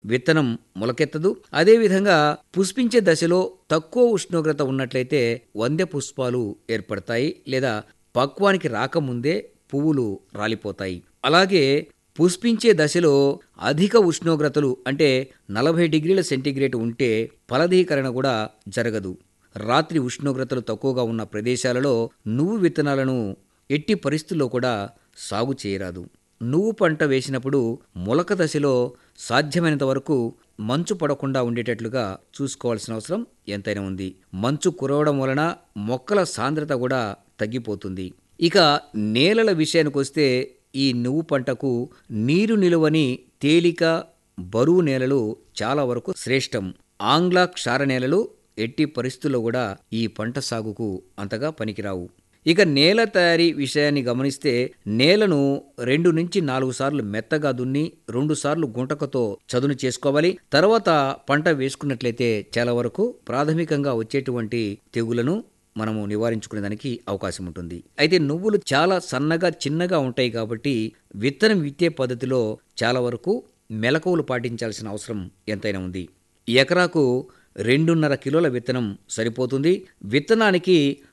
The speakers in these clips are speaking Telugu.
విత్తనం మొలకెత్తదు అదేవిధంగా పుష్పించే దశలో తక్కువ ఉష్ణోగ్రత ఉన్నట్లయితే వందె పుష్పాలు ఏర్పడతాయి లేదా పక్వానికి రాకముందే పువ్వులు రాలిపోతాయి అలాగే పుష్పించే దశలో అధిక ఉష్ణోగ్రతలు అంటే నలభై డిగ్రీల సెంటీగ్రేడ్ ఉంటే ఫలదీకరణ కూడా జరగదు రాత్రి ఉష్ణోగ్రతలు తక్కువగా ఉన్న ప్రదేశాలలో నువ్వు విత్తనాలను ఎట్టి పరిస్థితుల్లో కూడా సాగు చేయరాదు నువ్వు పంట వేసినప్పుడు మొలక దశలో సాధ్యమైనంత వరకు మంచు పడకుండా ఉండేటట్లుగా చూసుకోవాల్సిన అవసరం ఎంతైనా ఉంది మంచు కురవడం వలన మొక్కల సాంద్రత కూడా తగ్గిపోతుంది ఇక నేలల విషయానికి వస్తే ఈ నువ్వు పంటకు నీరు నిలువని తేలిక బరువు నేలలు చాలా వరకు శ్రేష్టం ఆంగ్ల క్షార నేలలు ఎట్టి పరిస్థితుల్లో కూడా ఈ పంట సాగుకు అంతగా పనికిరావు ఇక నేల తయారీ విషయాన్ని గమనిస్తే నేలను రెండు నుంచి నాలుగు సార్లు మెత్తగా దున్ని రెండు సార్లు గుంటకతో చదును చేసుకోవాలి తర్వాత పంట వేసుకున్నట్లయితే చాలా వరకు ప్రాథమికంగా వచ్చేటువంటి తెగులను మనము నివారించుకునేదానికి అవకాశం ఉంటుంది అయితే నువ్వులు చాలా సన్నగా చిన్నగా ఉంటాయి కాబట్టి విత్తనం విత్తే పద్ధతిలో చాలా వరకు మెలకువలు పాటించాల్సిన అవసరం ఎంతైనా ఉంది ఎకరాకు రెండున్నర కిలోల విత్తనం సరిపోతుంది విత్తనానికి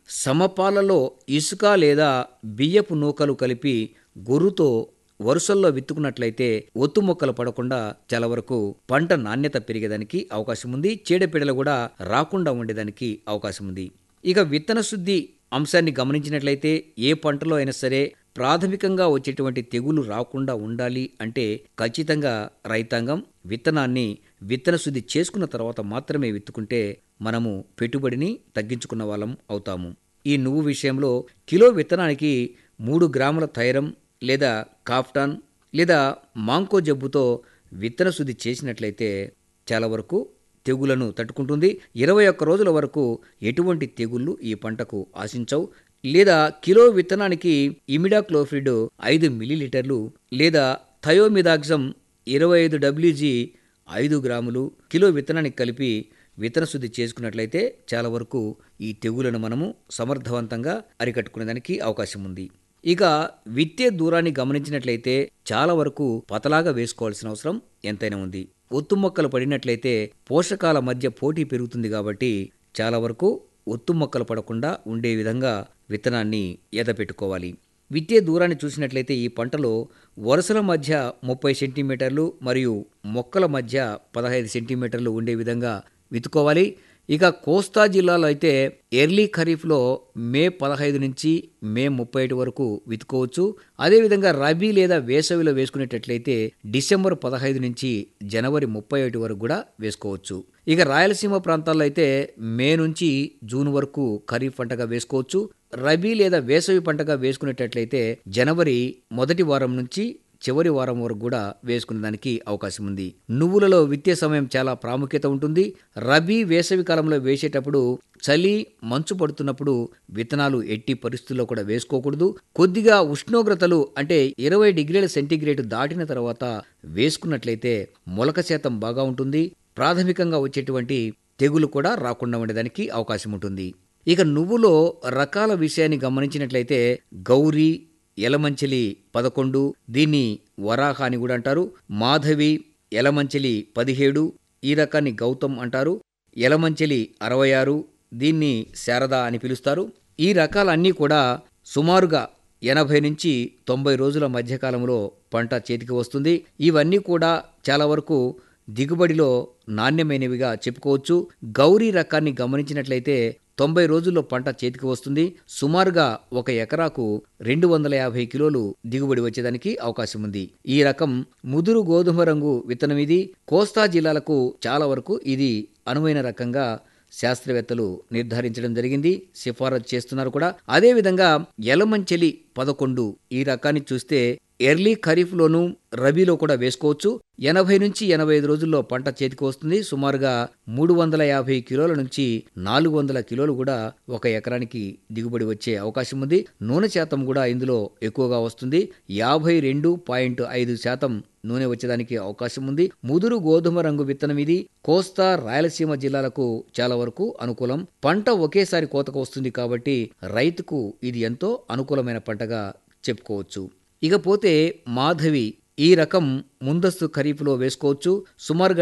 సమపాలలో ఇసుక లేదా బియ్యపు నూకలు కలిపి గొర్రుతో వరుసల్లో విత్తుకున్నట్లయితే ఒత్తు మొక్కలు పడకుండా చాలా వరకు పంట నాణ్యత పెరిగేదానికి అవకాశం ఉంది చీడపీడలు కూడా రాకుండా ఉండేదానికి అవకాశం ఉంది ఇక విత్తన శుద్ధి అంశాన్ని గమనించినట్లయితే ఏ పంటలో అయినా సరే ప్రాథమికంగా వచ్చేటువంటి తెగులు రాకుండా ఉండాలి అంటే ఖచ్చితంగా రైతాంగం విత్తనాన్ని విత్తన శుద్ధి చేసుకున్న తర్వాత మాత్రమే విత్తుకుంటే మనము పెట్టుబడిని తగ్గించుకున్న వాళ్ళం అవుతాము ఈ నువ్వు విషయంలో కిలో విత్తనానికి మూడు గ్రాముల థైరం లేదా కాఫ్టాన్ లేదా మాంకో జబ్బుతో విత్తన శుద్ధి చేసినట్లయితే చాలా వరకు తెగులను తట్టుకుంటుంది ఇరవై ఒక్క రోజుల వరకు ఎటువంటి తెగుళ్ళు ఈ పంటకు ఆశించవు లేదా కిలో విత్తనానికి ఇమిడాక్లోఫ్రిడ్ ఐదు మిల్లీలీటర్లు లేదా థయోమిదాక్సమ్ ఇరవై ఐదు డబ్ల్యూజీ ఐదు గ్రాములు కిలో విత్తనానికి కలిపి విత్తన శుద్ధి చేసుకున్నట్లయితే చాలా వరకు ఈ తెగులను మనము సమర్థవంతంగా అరికట్టుకునేదానికి అవకాశం ఉంది ఇక విత్తే దూరాన్ని గమనించినట్లయితే చాలా వరకు పతలాగా వేసుకోవాల్సిన అవసరం ఎంతైనా ఉంది ఒత్తు మొక్కలు పడినట్లయితే పోషకాల మధ్య పోటీ పెరుగుతుంది కాబట్టి చాలా వరకు ఒత్తు మొక్కలు పడకుండా ఉండే విధంగా విత్తనాన్ని ఎదపెట్టుకోవాలి విత్తే దూరాన్ని చూసినట్లయితే ఈ పంటలో వరుసల మధ్య ముప్పై సెంటీమీటర్లు మరియు మొక్కల మధ్య పదహైదు సెంటీమీటర్లు ఉండే విధంగా విత్తుకోవాలి ఇక కోస్తా జిల్లాలో అయితే ఎర్లీ ఖరీఫ్లో మే పదహైదు నుంచి మే ముప్పై ఒకటి వరకు విత్తుకోవచ్చు అదేవిధంగా రబీ లేదా వేసవిలో వేసుకునేటట్లయితే డిసెంబర్ పదహైదు నుంచి జనవరి ముప్పై ఒకటి వరకు కూడా వేసుకోవచ్చు ఇక రాయలసీమ ప్రాంతాల్లో అయితే మే నుంచి జూన్ వరకు ఖరీఫ్ పంటగా వేసుకోవచ్చు రబీ లేదా వేసవి పంటగా వేసుకునేటట్లయితే జనవరి మొదటి వారం నుంచి చివరి వారం వరకు కూడా వేసుకునే దానికి అవకాశం ఉంది నువ్వులలో విత్తే సమయం చాలా ప్రాముఖ్యత ఉంటుంది రబీ వేసవి కాలంలో వేసేటప్పుడు చలి మంచు పడుతున్నప్పుడు విత్తనాలు ఎట్టి పరిస్థితుల్లో కూడా వేసుకోకూడదు కొద్దిగా ఉష్ణోగ్రతలు అంటే ఇరవై డిగ్రీల సెంటీగ్రేడ్ దాటిన తర్వాత వేసుకున్నట్లయితే మొలక శాతం బాగా ఉంటుంది ప్రాథమికంగా వచ్చేటువంటి తెగులు కూడా రాకుండా ఉండేదానికి అవకాశం ఉంటుంది ఇక నువ్వులో రకాల విషయాన్ని గమనించినట్లయితే గౌరీ ఎలమంచిలి పదకొండు దీన్ని వరాహ అని కూడా అంటారు మాధవి ఎలమంచిలి పదిహేడు ఈ రకాన్ని గౌతమ్ అంటారు ఎలమంచిలి అరవై ఆరు దీన్ని శారద అని పిలుస్తారు ఈ రకాలన్నీ కూడా సుమారుగా ఎనభై నుంచి తొంభై రోజుల మధ్యకాలంలో పంట చేతికి వస్తుంది ఇవన్నీ కూడా చాలా వరకు దిగుబడిలో నాణ్యమైనవిగా చెప్పుకోవచ్చు గౌరీ రకాన్ని గమనించినట్లయితే తొంభై రోజుల్లో పంట చేతికి వస్తుంది సుమారుగా ఒక ఎకరాకు రెండు వందల యాభై కిలోలు దిగుబడి వచ్చేదానికి అవకాశం ఉంది ఈ రకం ముదురు గోధుమ రంగు విత్తనం ఇది కోస్తా జిల్లాలకు చాలా వరకు ఇది అనువైన రకంగా శాస్త్రవేత్తలు నిర్ధారించడం జరిగింది సిఫారసు చేస్తున్నారు కూడా అదేవిధంగా ఎలమంచెలి పదకొండు ఈ రకాన్ని చూస్తే ఎర్లీ ఖరీఫ్లోను రబీలో కూడా వేసుకోవచ్చు ఎనభై నుంచి ఎనభై ఐదు రోజుల్లో పంట చేతికి వస్తుంది సుమారుగా మూడు వందల యాభై కిలోల నుంచి నాలుగు వందల కిలోలు కూడా ఒక ఎకరానికి దిగుబడి వచ్చే అవకాశం ఉంది నూనె శాతం కూడా ఇందులో ఎక్కువగా వస్తుంది యాభై రెండు పాయింట్ ఐదు శాతం నూనె వచ్చేదానికి అవకాశం ఉంది ముదురు గోధుమ రంగు విత్తనం ఇది కోస్తా రాయలసీమ జిల్లాలకు చాలా వరకు అనుకూలం పంట ఒకేసారి కోతకు వస్తుంది కాబట్టి రైతుకు ఇది ఎంతో అనుకూలమైన పంటగా చెప్పుకోవచ్చు ఇకపోతే మాధవి ఈ రకం ముందస్తు ఖరీఫ్లో వేసుకోవచ్చు సుమారుగా